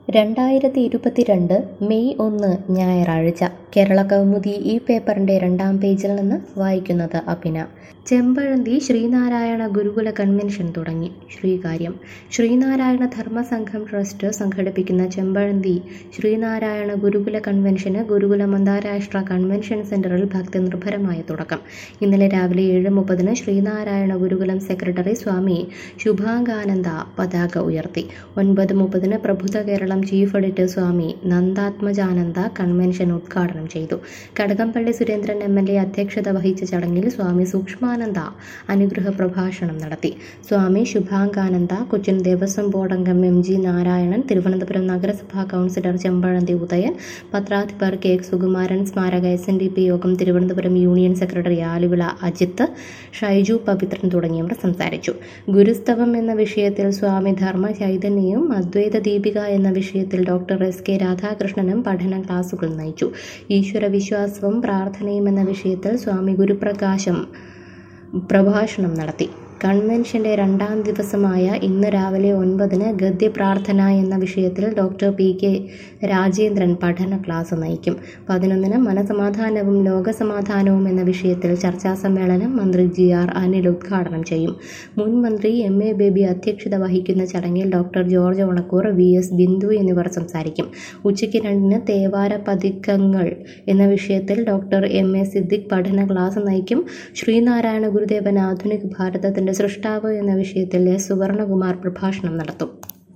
രണ്ടായിരത്തി ഇരുപത്തിരണ്ട് മെയ് ഒന്ന് ഞായറാഴ്ച കേരള കൗമുദി ഈ പേപ്പറിൻ്റെ രണ്ടാം പേജിൽ നിന്ന് വായിക്കുന്നത് അഭിന ചെമ്പഴന്തി ശ്രീനാരായണ ഗുരുകുല കൺവെൻഷൻ തുടങ്ങി ശ്രീകാര്യം ശ്രീനാരായണ ധർമ്മസംഘം ട്രസ്റ്റ് സംഘടിപ്പിക്കുന്ന ചെമ്പഴന്തി ശ്രീനാരായണ ഗുരുകുല കൺവെൻഷന് ഗുരുകുലം അന്താരാഷ്ട്ര കൺവെൻഷൻ സെന്ററിൽ ഭക്തി നിർഭരമായ തുടക്കം ഇന്നലെ രാവിലെ ഏഴ് മുപ്പതിന് ശ്രീനാരായണ ഗുരുകുലം സെക്രട്ടറി സ്വാമി ശുഭാംഗാനന്ദ പതാക ഉയർത്തി ഒൻപത് മുപ്പതിന് Prabuddha Keralam chief editor Swami Nandathmajananda convention ഉദ്ഘാടനം ചെയ്തു Kadakampally Surendran M L A അധ്യക്ഷത വഹിച്ച ചടങ്ങിൽ സ്വാമി സൂക്ഷ്മാനന്ദ അനുഗ്രഹ പ്രഭാഷണം നടത്തി സ്വാമി ശുഭാംഗാനന്ദ കൊച്ചിൻ ദേവസ്വം ബോർഡ് അംഗം എം ജി നാരായണൻ തിരുവനന്തപുരം നഗരസഭാ കൗൺസിലർ ചെമ്പഴന്തി ഉദയൻ പത്രാധിപർ കെ സുകുമാരൻ സ്മാരക എസ് എൻ ഡി പി യോഗം തിരുവനന്തപുരം യൂണിയൻ സെക്രട്ടറി ആലുവിള അജിത്ത് ഷൈജു പവിത്രൻ തുടങ്ങിയവർ സംസാരിച്ചു ഗുരുസ്തവം എന്ന വിഷയത്തിൽ സ്വാമി ധർമ്മ ചൈതന്യയും അദ്വൈത ദീപിക എന്ന വിഷയത്തിൽ ഡോക്ടർ എസ് കെ രാധാകൃഷ്ണനും പഠന ക്ലാസുകൾ നയിച്ചു ഈശ്വര വിശ്വാസവും പ്രാർത്ഥനയും എന്ന വിഷയത്തിൽ സ്വാമി ഗുരുപ്രകാശം പ്രഭാഷണം നടത്തി കൺവെൻഷന്റെ രണ്ടാം ദിവസമായ ഇന്ന് രാവിലെ ഒൻപതിന് ഗദ്യ പ്രാർത്ഥന എന്ന വിഷയത്തിൽ ഡോക്ടർ പി കെ രാജേന്ദ്രൻ പഠന ക്ലാസ് നയിക്കും പതിനൊന്നിന് മനസമാധാനവും ലോകസമാധാനവും എന്ന വിഷയത്തിൽ ചർച്ചാ സമ്മേളനം മന്ത്രി ജി ആർ അനിൽ ഉദ്ഘാടനം ചെയ്യും മുൻ മന്ത്രി എം എ ബേബി അധ്യക്ഷത വഹിക്കുന്ന ചടങ്ങിൽ doctor George Onakkoor V S Bindu എന്നിവർ സംസാരിക്കും ഉച്ചയ്ക്ക് രണ്ടിന് തേവാര പതിക്കങ്ങൾ എന്ന വിഷയത്തിൽ ഡോക്ടർ എം എ സിദ്ദിഖ് പഠന ക്ലാസ് നയിക്കും ശ്രീനാരായണ ഗുരുദേവൻ ആധുനിക ഭാരതത്തിന്റെ സൃഷ്ടാവ് എന്ന വിഷയത്തിൽ എസ് സുവർണകുമാർ പ്രഭാഷണം നടത്തും